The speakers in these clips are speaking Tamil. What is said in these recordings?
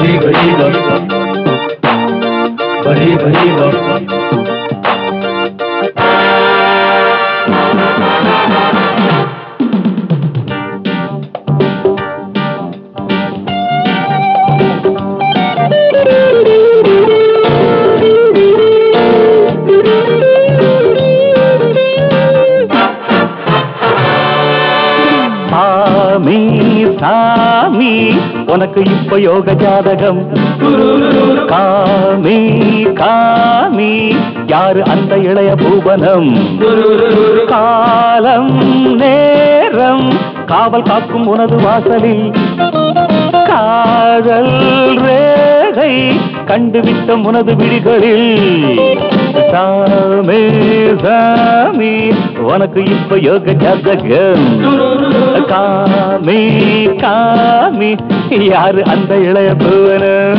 बड़ी बड़ी बात बड़ी बड़ी बात சாமி சாமி உனக்கு இப்ப யோக ஜாதகம் காமி காமி யாரு அந்த இளைய பூவனம் காலம் நேரம் காவல் காக்கும் உனது வாசலில் காதல் ரேகை கண்டுவிட்ட உனது விழிகளில் சாமி சாமி உனக்கு இப்ப யோக ஜாதகம் காமி காமி யாரு அந்த இளைய பூவனம்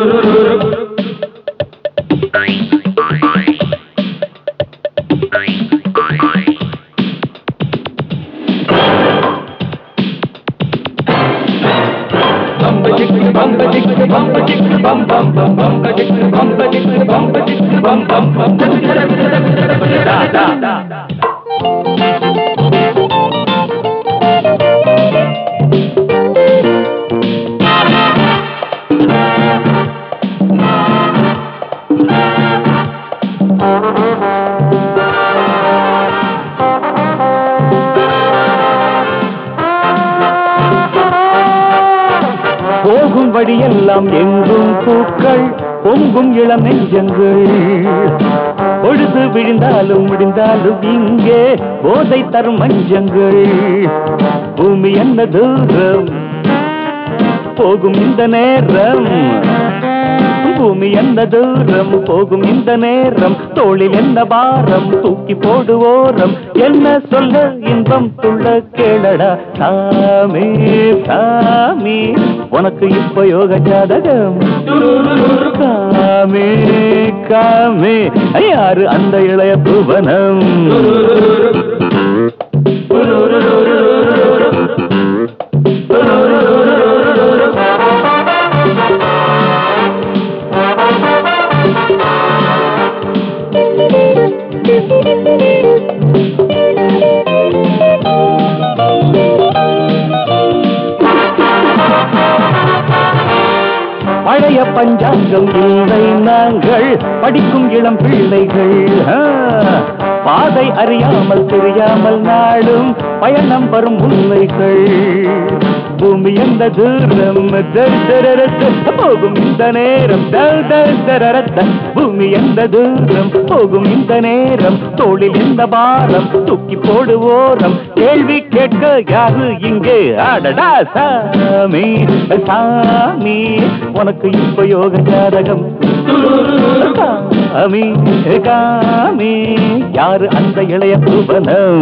போகும் வழியெல்லாம் எங்கும் பூக்கள் பொங்கும் இளம் நெஞ்சங்கள் பொழுது விழுந்தாலும் முடிந்தாலும் இங்கே போதை தரும் மஞ்சங்கள் பூமி என்ன தூரம் போகும் இந்த நேரம் பூமி என்ன தூரம் போகும் இந்த நேரம் தோளில் என்ன பாரம் தூக்கி போடுவோரம் என்ன சொல்ல இன்பம் துள்ள கேளடா சாமி சாமி உனக்கு இப்ப யோக ஜாதகம் காமே காமே யாரு அந்த இளைய புவனம் பழைய பஞ்சாங்கம் இல்லை நாங்கள் படிக்கும் இளம் பிள்ளைகள் ஆ, பாதை அறியாமல் தெரியாமல் நாடும் பயணம் வரும் உண்மைகள் பூமி எந்த தூரம் தர் தரரத்து போகும் இந்த நேரம் தர் தர் தரரத்த பூமி எந்த தூரம் போகும் இந்த நேரம் தோளில் எந்த பாரம் தூக்கி போடுவோரம் கேள்வி கேட்க யாரு இங்கே ஆடடா சாமி சாமி உனக்கு இப்ப யோக ஜாதகம் காமி காமி யாரு அந்த இளைய புவனம்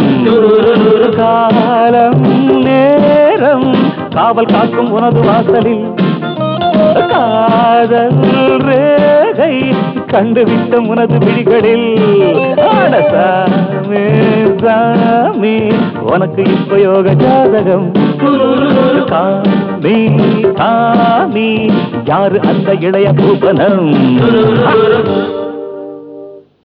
காலம் நேரம் காவல் காக்கும் உனது வாசலில் காதல் ரேகை கண்டுவிட்ட உனது விழிகளில் ஆட சாமி சாமி உனக்கு இப்ப யோக ஜாதகம் காமி காமி யாரு அந்த இளைய பூபனம்